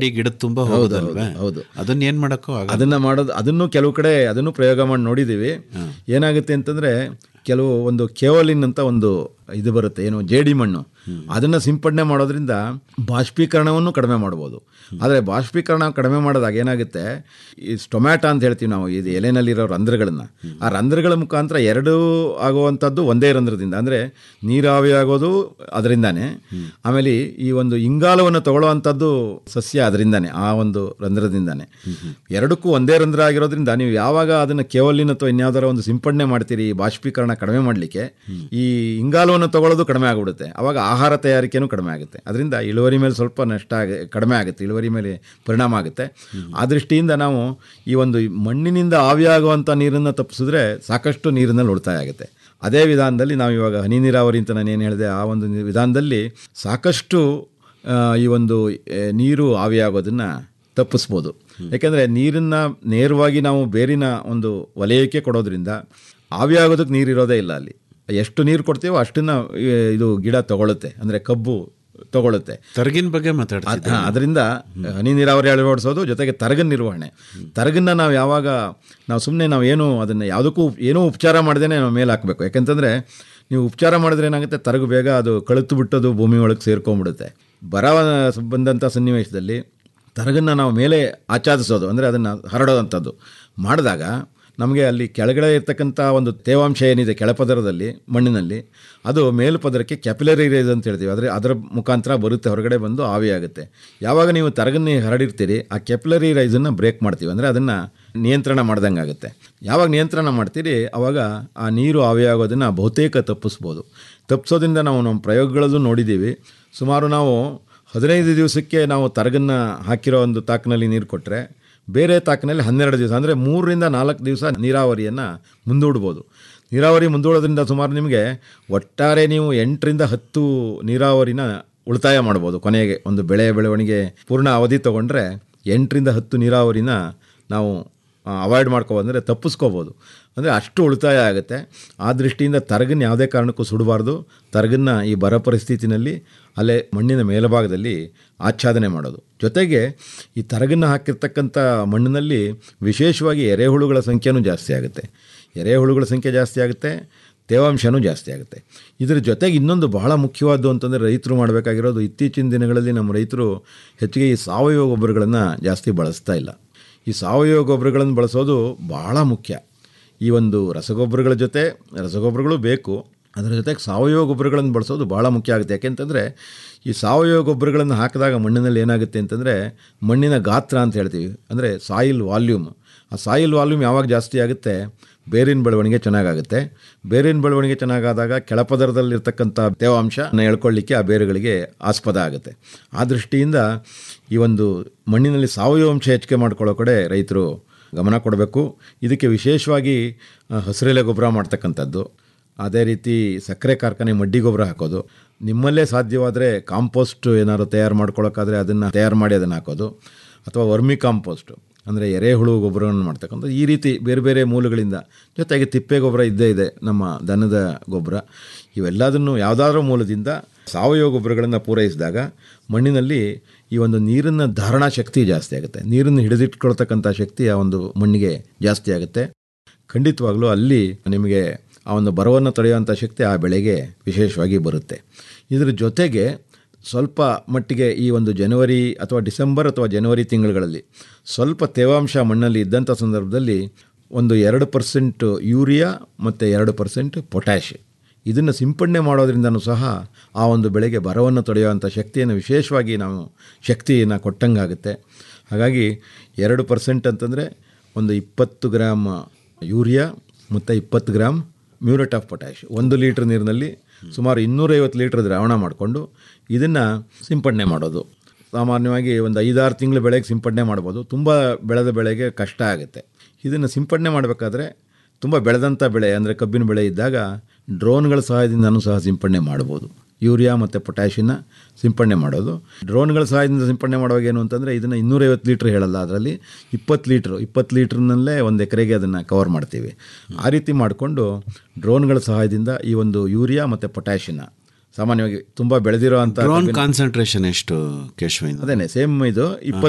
ಇಡೀ ಗಿಡದ ತುಂಬಾ ಹೋಗೋದಲ್ವೇ ಹೌದು. ಅದನ್ನ ಏನ್ ಮಾಡಕ್ಕೂ ಆಗಲ್ಲ ಅದನ್ನ ಮಾಡೋದು ಅದನ್ನು ಕೆಲವು ಕಡೆ ಅದನ್ನು ಪ್ರಯೋಗ ಮಾಡಿ ನೋಡಿದ್ದೀವಿ ಏನಾಗುತ್ತೆ ಅಂತಂದ್ರೆ ಕೆಲವು ಒಂದು ಕೇವಲಿನ್ ಅಂತ ಒಂದು ಇದು ಬರುತ್ತೆ ಏನು ಜೇಡಿ ಮಣ್ಣು ಅದನ್ನು ಸಿಂಪಡಣೆ ಮಾಡೋದ್ರಿಂದ ಬಾಷ್ಪೀಕರಣವನ್ನು ಕಡಿಮೆ ಮಾಡ್ಬೋದು ಆದರೆ ಬಾಷ್ಪೀಕರಣ ಕಡಿಮೆ ಮಾಡಿದಾಗ ಏನಾಗುತ್ತೆ ಈ ಸ್ಟೊಮ್ಯಾಟೊ ಅಂತ ಹೇಳ್ತೀವಿ ನಾವು ಇದು ಎಲೆನಲ್ಲಿರೋ ರಂಧ್ರಗಳನ್ನ ಆ ರಂಧ್ರಗಳ ಮುಖಾಂತರ ಎರಡೂ ಆಗುವಂಥದ್ದು ಒಂದೇ ರಂಧ್ರದಿಂದ ಅಂದರೆ ನೀರಾವಿ ಆಗೋದು ಅದರಿಂದಾನೆ ಆಮೇಲೆ ಈ ಒಂದು ಇಂಗಾಲವನ್ನು ತಗೊಳ್ಳುವಂಥದ್ದು ಸಸ್ಯ ಅದರಿಂದಾನೆ ಆ ಒಂದು ರಂಧ್ರದಿಂದಾನೆ ಎರಡಕ್ಕೂ ಒಂದೇ ರಂಧ್ರ ಆಗಿರೋದ್ರಿಂದ ನೀವು ಯಾವಾಗ ಅದನ್ನು ಕೇವಲಿನ ಅಥವಾ ಇನ್ಯಾವುದಾರ ಒಂದು ಸಿಂಪಡಣೆ ಮಾಡ್ತೀರಿ ಈ ಬಾಷ್ಪೀಕರಣ ಕಡಿಮೆ ಮಾಡಲಿಕ್ಕೆ ಈ ಇಂಗಾಲವನ್ನು ತಗೊಳ್ಳೋದು ಕಡಿಮೆ ಆಗಿಬಿಡುತ್ತೆ ಅವಾಗ ಆಹಾರ ತಯಾರಿಕೆನೂ ಕಡಿಮೆ ಆಗುತ್ತೆ ಅದರಿಂದ ಇಳುವರಿ ಮೇಲೆ ಸ್ವಲ್ಪ ನಷ್ಟ ಆಗ ಕಡಿಮೆ ಆಗುತ್ತೆ ಇಳುವರಿ ಮೇಲೆ ಪರಿಣಾಮ ಆಗುತ್ತೆ ಆ ದೃಷ್ಟಿಯಿಂದ ನಾವು ಈ ಒಂದು ಮಣ್ಣಿನಿಂದ ಆವಿಯಾಗುವಂಥ ನೀರನ್ನು ತಪ್ಪಿಸಿದ್ರೆ ಸಾಕಷ್ಟು ನೀರಿನಲ್ಲಿ ಉಳಿತಾಯ ಆಗುತ್ತೆ ಅದೇ ವಿಧಾನದಲ್ಲಿ ನಾವು ಇವಾಗ ಹನಿ ನೀರಾವರಿ ಅಂತ ನಾನು ಏನು ಹೇಳಿದೆ ಆ ಒಂದು ನಿ- ವಿಧಾನದಲ್ಲಿ ಸಾಕಷ್ಟು ಆ, ಈ ಒಂದು ಆ, ನೀರು ಆವಿಯಾಗೋದನ್ನು ತಪ್ಪಿಸ್ಬೋದು ಯಾಕೆಂದರೆ ನೀರನ್ನು ನೇರವಾಗಿ ನಾವು ಬೇರಿನ ಒಂದು ವಲಯಕ್ಕೆ ಕೊಡೋದ್ರಿಂದ ಆವಿಯಾಗೋದಕ್ಕೆ ನೀರು ಇರೋದೇ ಇಲ್ಲ ಅಲ್ಲಿ ಎಷ್ಟು ನೀರು ಕೊಡ್ತೀವೋ ಅಷ್ಟನ್ನು ಇದು ಗಿಡ ತಗೊಳುತ್ತೆ ಅಂದರೆ ಕಬ್ಬು ತಗೊಳುತ್ತೆ ತರಗಿನ ಬಗ್ಗೆ ಮಾತಾಡ್ತಿದ್ದೆ ಹಾ, ಅದರಿಂದ ಹನಿ ನೀರಾವರಿ ಅಳವಡಿಸೋದು ಜೊತೆಗೆ ತರಗನ್ ನಿರ್ವಹಣೆ ತರಗನ್ನ ನಾವು ಯಾವಾಗ ನಾವು ಸುಮ್ಮನೆ ನಾವು ಏನು ಅದನ್ನು ಯಾವುದಕ್ಕೂ ಏನೂ ಉಪಚಾರ ಮಾಡ್ದೇನೆ ನಾವು ಮೇಲೆ ಹಾಕಬೇಕು ಯಾಕೆಂತಂದರೆ ನೀವು ಉಪಚಾರ ಮಾಡಿದ್ರೆ ಏನಾಗುತ್ತೆ ತರಗು ಬೇಗ ಅದು ಕಳುತು ಬಿಟ್ಟದು ಭೂಮಿ ಒಳಗೆ ಸೇರ್ಕೊಂಡ್ಬಿಡುತ್ತೆ ಬರ ಬಂದಂಥ ಸನ್ನಿವೇಶದಲ್ಲಿ ತರಗನ್ನು ನಾವು ಮೇಲೆ ಆಚ್ಛಾದಿಸೋದು ಅಂದರೆ ಅದನ್ನು ಹರಡೋದಂಥದ್ದು ಮಾಡಿದಾಗ ನಮಗೆ ಅಲ್ಲಿ ಕೆಳಗಡೆ ಇರ್ತಕ್ಕಂಥ ಒಂದು ತೇವಾಂಶ ಏನಿದೆ ಕೆಳಪದರದಲ್ಲಿ ಮಣ್ಣಿನಲ್ಲಿ ಅದು ಮೇಲ್ಪದರಕ್ಕೆ ಕ್ಯಾಪಿಲರಿ ರೇಸ್ ಅಂತ ಹೇಳ್ತೀವಿ ಆದರೆ ಅದರ ಮುಖಾಂತರ ಬರುತ್ತೆ ಹೊರಗಡೆ ಬಂದು ಆವಿಯಾಗುತ್ತೆ ಯಾವಾಗ ನೀವು ತರಗನ್ನಿ ಹರಡಿರ್ತೀರಿ ಆ ಕ್ಯಾಪಿಲರಿ ರೈಸನ್ನು ಬ್ರೇಕ್ ಮಾಡ್ತೀವಿ ಅಂದರೆ ಅದನ್ನು ನಿಯಂತ್ರಣ ಮಾಡ್ದಂಗೆ ಆಗುತ್ತೆ ಯಾವಾಗ ನಿಯಂತ್ರಣ ಮಾಡ್ತೀರಿ ಆವಾಗ ಆ ನೀರು ಆವಿಯಾಗೋದನ್ನು ಬಹುತೇಕ ತಪ್ಪಿಸ್ಬೋದು ತಪ್ಪಿಸೋದ್ರಿಂದ ನಾವು ನಮ್ಮ ಪ್ರಯೋಗಗಳಲ್ಲೂ ನೋಡಿದ್ದೀವಿ ಸುಮಾರು ನಾವು ಹದಿನೈದು ದಿವಸಕ್ಕೆ ನಾವು ತರಗನ್ನು ಹಾಕಿರೋ ಒಂದು ತಾಕಿನಲ್ಲಿ ನೀರು ಕೊಟ್ಟರೆ ಬೇರೆ ತಾಕಿನಲ್ಲಿ ಹನ್ನೆರಡು ದಿವಸ ಅಂದರೆ ಮೂರರಿಂದ ನಾಲ್ಕು ದಿವಸ ನೀರಾವರಿಯನ್ನು ಮುಂದೂಡ್ಬೋದು ನೀರಾವರಿ ಮುಂದೂಡೋದ್ರಿಂದ ಸುಮಾರು ನಿಮಗೆ ಒಟ್ಟಾರೆ ನೀವು ಎಂಟರಿಂದ ಹತ್ತು ನೀರಾವರಿನ ಉಳಿತಾಯ ಮಾಡ್ಬೋದು ಕೊನೆಗೆ ಒಂದು ಬೆಳೆ ಬೆಳವಣಿಗೆ ಪೂರ್ಣ ಅವಧಿ ತೊಗೊಂಡ್ರೆ ಎಂಟರಿಂದ ಹತ್ತು ನೀರಾವರಿನ ನಾವು ಅವಾಯ್ಡ್ ಮಾಡ್ಕೊಬಂದರೆ ತಪ್ಪಿಸ್ಕೋಬೋದು ಅಂದರೆ ಅಷ್ಟು ಉಳಿತಾಯ ಆಗುತ್ತೆ ಆ ದೃಷ್ಟಿಯಿಂದ ತರಗನ್ನ ಯಾವುದೇ ಕಾರಣಕ್ಕೂ ಸುಡಬಾರ್ದು ತರಗನ್ನ ಈ ಬರ ಪರಿಸ್ಥಿತಿನಲ್ಲಿ ಅಲ್ಲೇ ಮಣ್ಣಿನ ಮೇಲ್ಭಾಗದಲ್ಲಿ ಆಚ್ಛಾದನೆ ಮಾಡೋದು ಜೊತೆಗೆ ಈ ತರಗನ್ನು ಹಾಕಿರ್ತಕ್ಕಂಥ ಮಣ್ಣಿನಲ್ಲಿ ವಿಶೇಷವಾಗಿ ಎರೆಹುಳುಗಳ ಸಂಖ್ಯೆನೂ ಜಾಸ್ತಿ ಆಗುತ್ತೆ ಎರೆಹುಳುಗಳ ಸಂಖ್ಯೆ ಜಾಸ್ತಿ ಆಗುತ್ತೆ ತೇವಾಂಶನೂ ಜಾಸ್ತಿ ಆಗುತ್ತೆ ಇದರ ಜೊತೆಗೆ ಇನ್ನೊಂದು ಬಹಳ ಮುಖ್ಯವಾದ್ದು ಅಂತಂದರೆ ರೈತರು ಮಾಡಬೇಕಾಗಿರೋದು ಇತ್ತೀಚಿನ ದಿನಗಳಲ್ಲಿ ನಮ್ಮ ರೈತರು ಹೆಚ್ಚಿಗೆ ಈ ಸಾವಯವ ಗೊಬ್ಬರಗಳನ್ನು ಜಾಸ್ತಿ ಬಳಸ್ತಾ ಇಲ್ಲ ಈ ಸಾವಯವ ಗೊಬ್ಬರಗಳನ್ನು ಬಳಸೋದು ಬಹಳ ಮುಖ್ಯ ಈ ಒಂದು ರಸಗೊಬ್ಬರಗಳ ಜೊತೆ ರಸಗೊಬ್ಬರಗಳು ಬೇಕು ಅದರ ಜೊತೆಗೆ ಸಾವಯವ ಗೊಬ್ಬರಗಳನ್ನು ಬಳಸೋದು ಭಾಳ ಮುಖ್ಯ ಆಗುತ್ತೆ ಯಾಕೆಂತಂದರೆ ಈ ಸಾವಯವ ಗೊಬ್ಬರಗಳನ್ನು ಹಾಕಿದಾಗ ಮಣ್ಣಿನಲ್ಲಿ ಏನಾಗುತ್ತೆ ಅಂತಂದರೆ ಮಣ್ಣಿನ ಗಾತ್ರ ಅಂತ ಹೇಳ್ತೀವಿ ಅಂದರೆ ಸಾಯಿಲ್ ವಾಲ್ಯೂಮ್ ಆ ಸಾಯಿಲ್ ವಾಲ್ಯೂಮ್ ಯಾವಾಗ ಜಾಸ್ತಿ ಆಗುತ್ತೆ ಬೇರಿನ ಬೆಳವಣಿಗೆ ಚೆನ್ನಾಗಾಗುತ್ತೆ ಬೇರಿನ ಬೆಳವಣಿಗೆ ಚೆನ್ನಾಗಾದಾಗ ಕೆಳಪದರದಲ್ಲಿರ್ತಕ್ಕಂಥ ತೇವಾಂಶ ಎಳ್ಕೊಳ್ಳಿಕ್ಕೆ ಆ ಬೇರುಗಳಿಗೆ ಆಸ್ಪದ ಆಗುತ್ತೆ ಆ ದೃಷ್ಟಿಯಿಂದ ಈ ಒಂದು ಮಣ್ಣಿನಲ್ಲಿ ಸಾವಯವ ಅಂಶ ಹೆಚ್ಚಿಗೆ ಮಾಡ್ಕೊಳ್ಳೋ ಕಡೆ ರೈತರು ಗಮನ ಕೊಡಬೇಕು ಇದಕ್ಕೆ ವಿಶೇಷವಾಗಿ ಆ, ಹಸಿರೆಲೆ ಗೊಬ್ಬರ ಮಾಡ್ತಕ್ಕಂಥದ್ದು ಅದೇ ರೀತಿ ಸಕ್ಕರೆ ಕಾರ್ಖಾನೆ ಮಡ್ಡಿ ಗೊಬ್ಬರ ಹಾಕೋದು ನಿಮ್ಮಲ್ಲೇ ಸಾಧ್ಯವಾದರೆ ಕಾಂಪೋಸ್ಟ್ ಏನಾದ್ರು ತಯಾರು ಮಾಡ್ಕೊಳ್ಳೋಕ್ಕಾದ್ರೆ ಅದನ್ನು ತಯಾರು ಮಾಡಿ ಅದನ್ನು ಹಾಕೋದು ಅಥವಾ ವರ್ಮಿ ಕಾಂಪೋಸ್ಟು ಅಂದರೆ ಎರೆಹುಳು ಗೊಬ್ಬರವನ್ನು ಮಾಡ್ತಕ್ಕಂಥದ್ದು ಈ ರೀತಿ ಬೇರೆ ಬೇರೆ ಮೂಲಗಳಿಂದ ಜೊತೆಗೆ ತಿಪ್ಪೆ ಗೊಬ್ಬರ ಇದ್ದೇ ಇದೆ ನಮ್ಮ ದನದ ಗೊಬ್ಬರ ಇವೆಲ್ಲದನ್ನು ಯಾವುದಾದ್ರೂ ಮೂಲದಿಂದ ಸಾವಯವ ಗೊಬ್ಬರಗಳನ್ನು ಪೂರೈಸಿದಾಗ ಮಣ್ಣಿನಲ್ಲಿ ಈ ಒಂದು ನೀರನ್ನು ಧಾರಣಾ ಶಕ್ತಿ ಜಾಸ್ತಿ ಆಗುತ್ತೆ ನೀರನ್ನು ಹಿಡಿದಿಟ್ಕೊಳ್ತಕ್ಕಂಥ ಶಕ್ತಿ ಆ ಒಂದು ಮಣ್ಣಿಗೆ ಜಾಸ್ತಿ ಆಗುತ್ತೆ ಖಂಡಿತವಾಗ್ಲೂ ಅಲ್ಲಿ ನಿಮಗೆ ಆ ಒಂದು ಬರವನ್ನು ತಡೆಯುವಂಥ ಶಕ್ತಿ ಆ ಬೆಳೆಗೆ ವಿಶೇಷವಾಗಿ ಬರುತ್ತೆ ಇದರ ಜೊತೆಗೆ ಸ್ವಲ್ಪ ಮಟ್ಟಿಗೆ ಈ ಒಂದು ಜನವರಿ ಅಥವಾ ಡಿಸೆಂಬರ್ ಅಥವಾ ಜನವರಿ ತಿಂಗಳುಗಳಲ್ಲಿ ಸ್ವಲ್ಪ ತೇವಾಂಶ ಮಣ್ಣಲ್ಲಿ ಇದ್ದಂಥ ಸಂದರ್ಭದಲ್ಲಿ ಒಂದು ಎರಡು ಪರ್ಸೆಂಟ್ ಯೂರಿಯಾ ಮತ್ತು ಎರಡು ಪರ್ಸೆಂಟ್ ಪೊಟ್ಯಾಶ್ ಇದನ್ನು ಸಿಂಪಡಣೆ ಮಾಡೋದ್ರಿಂದನೂ ಸಹ ಆ ಒಂದು ಬೆಳೆಗೆ ಬರವನ್ನು ತಡೆಯುವಂಥ ಶಕ್ತಿಯನ್ನು ವಿಶೇಷವಾಗಿ ನಾವು ಶಕ್ತಿಯನ್ನು ಕೊಟ್ಟಂಗಾಗುತ್ತೆ ಹಾಗಾಗಿ ಎರಡು ಪರ್ಸೆಂಟ್ ಅಂತಂದರೆ ಒಂದು ಇಪ್ಪತ್ತು ಗ್ರಾಮ್ ಯೂರಿಯಾ ಮತ್ತು ಇಪ್ಪತ್ತು ಗ್ರಾಮ್ ಮ್ಯೂರೇಟ್ ಆಫ್ ಪೊಟ್ಯಾಶ್ ಒಂದು ಲೀಟ್ರ್ ನೀರಿನಲ್ಲಿ ಸುಮಾರು ಇನ್ನೂರೈವತ್ತು ಲೀಟ್ರ್ ದ್ರಾವಣ ಮಾಡಿಕೊಂಡು ಇದನ್ನು ಸಿಂಪಡಣೆ ಮಾಡೋದು ಸಾಮಾನ್ಯವಾಗಿ ಒಂದು ಐದಾರು ತಿಂಗಳ ಬೆಳೆಗೆ ಸಿಂಪಡಣೆ ಮಾಡ್ಬೋದು ತುಂಬ ಬೆಳೆದ ಬೆಳೆಗೆ ಕಷ್ಟ ಆಗುತ್ತೆ ಇದನ್ನು ಸಿಂಪಡಣೆ ಮಾಡಬೇಕಾದ್ರೆ ತುಂಬ ಬೆಳೆದಂಥ ಬೆಳೆ ಅಂದರೆ ಕಬ್ಬಿನ ಬೆಳೆ ಇದ್ದಾಗ ಡ್ರೋನ್ಗಳ ಸಹಾಯದಿಂದನೂ ಸಹ ಸಿಂಪಡಣೆ ಮಾಡ್ಬೋದು ಯೂರಿಯಾ ಮತ್ತು ಪೊಟ್ಯಾಷಿಯನ್ನ ಸಿಂಪಡಣೆ ಮಾಡೋದು ಡ್ರೋನ್ಗಳ ಸಹಾಯದಿಂದ ಸಿಂಪಡಣೆ ಮಾಡುವಾಗ ಏನು ಅಂತಂದರೆ ಇದನ್ನು ಇನ್ನೂರೈವತ್ತು ಲೀಟ್ರ್ ಹೇಳಲ್ಲ ಅದರಲ್ಲಿ ಇಪ್ಪತ್ತು ಲೀಟ್ರು ಇಪ್ಪತ್ತು ಲೀಟ್ರ್ನಲ್ಲೇ ಒಂದು ಎಕರೆಗೆ ಅದನ್ನು ಕವರ್ ಮಾಡ್ತೀವಿ ಆ ರೀತಿ ಮಾಡಿಕೊಂಡು ಡ್ರೋನ್ಗಳ ಸಹಾಯದಿಂದ ಈ ಒಂದು ಯೂರಿಯಾ ಮತ್ತು ಪೊಟ್ಯಾಷಿಯನ್ನ ಸಾಮಾನ್ಯವಾಗಿ ತುಂಬ ಬೆಳೆದಿರೋ ಅಂಥ ಡ್ರೋನ್ ಕಾನ್ಸಂಟ್ರೇಷನ್ ಎಷ್ಟು ಕೇಶವಿಂದ ಅದೇನೆ ಸೇಮ್ ಇದು ಇಪ್ಪತ್ತು